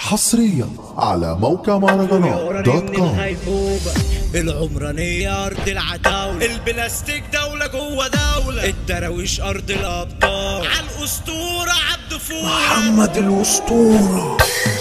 حصريا على موقع مهرجانات دوت كوم الغيبوبة العمرانية أرض العتاولة البلاستيك دولة جوه دولة الدراويش أرض الأبطال على الأسطورة عبد فول محمد الأسطورة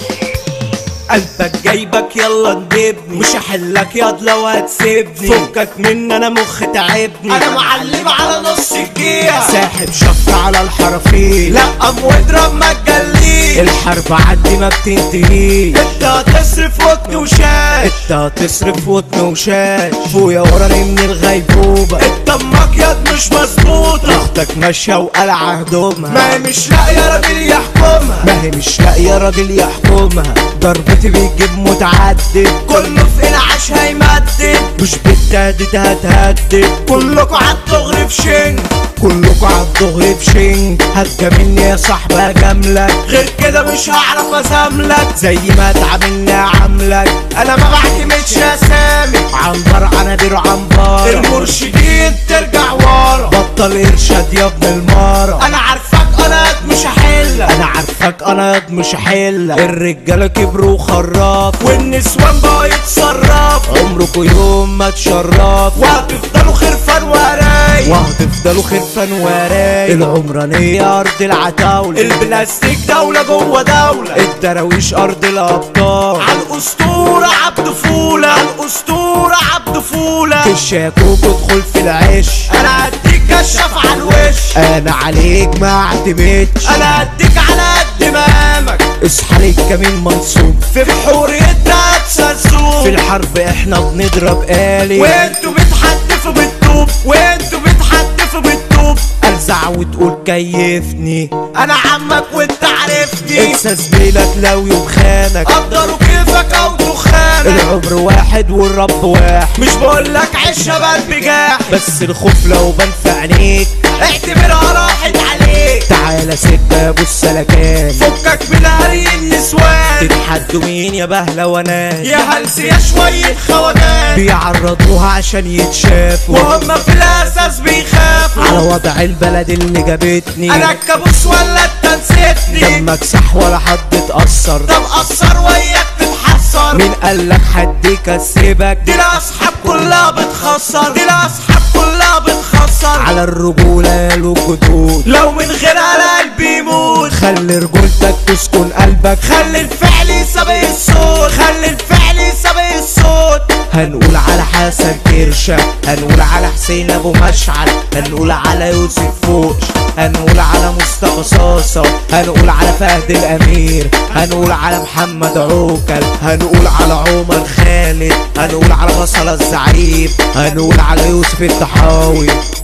قلبك جايبك يلا نجيبني مش هحلك ياض لو هتسيبني فكك من انا مخ تعبني انا معلم على نص الجيع ساحب شفط على الحرفين لا قام واضرب ما تجليش الحرب عندي ما بتنتهيش انت هتصرف وطن وشاش انت هتصرف وطن وشاش فويا وراني من الغيبوبة انت امك ياض مش مظبوطة اختك ماشية وقلعة هدومها ما هي مش لاقية راجل يحكمها ما هي مش لاقية راجل يحكمها ضربتي بيجيب متعدد كله في العش هيمدد مش بتهدد هتهدد كلكوا عالدغري في شنج كلكوا عالدغري في شنج هتجا مني يا صاحبي هجاملك غير كده مش هعرف ازاملك زي ما تعاملني عاملك انا ما بعتمدش اسامي عنبر عنابير عنبر المرشدين ترجع ورا بطل ارشاد يا ابن المارة انا عارفك انا قد مش هحلك انا عارفك انا قد مش هحلك الرجاله كبروا وخراف والنسوان بقى يتصرف عمركوا يوم ما تشرف وهتفضلوا خرفان وراي وهتفضلوا خرفان وراي العمرانية أرض العتاولة البلاستيك دولة جوه دولة الدراويش أرض الأبطال على الأسطورة عبد فولة على الأسطورة عبد فولة الشاكوك ادخل في العش أنا هديك كشف على الوش أنا عليك ما اعتمدش أنا هديك على قد مقامك اصحى ليك كمين منصوب في بحوريتنا تسلسوب في الحرب احنا بنضرب آلي وانتوا بتحدفوا بالطوب وانتوا بتحدفوا بالطوب ارزع وتقول كيفني انا عمك وانت عارفني انسى زميلك لو يوم خانك قدروا كيفك او دخانك العمر واحد والرب واحد مش بقولك عيشها بالبجاح بس الخوف لو بان في عينيك اعتبرها راحت عليك تعالى سكة يا ابو السلكان فكك من هري النسوان تتحدوا مين يا بهلوانات يا هلس يا شوية خوانات بيعرضوها عشان يتشافوا وهم في الاساس بيخافوا على وضع البلد اللي جابتني انا الكابوس ولا انت نسيتني دمك صح ولا حد اتأثر طب أثر وياك تتحسر مين قالك حد يكسبك دي الاصحاب كلها بتخسر دي الاصحاب كلها بتخسر على الرجولة الوجود لو من غير على قلبي يموت خلي رجولتك تسكن قلبك خلي الفعل يسابق الصوت خلي الفعل يسابق الصوت هنقول على حسن كرشة هنقول على حسين ابو مشعل هنقول على يوسف فوش هنقول على مصطفى صاصة هنقول على فهد الامير هنقول على محمد عوكل هنقول على عمر خالد هنقول على بصلة الزعيم هنقول على يوسف الطحاوي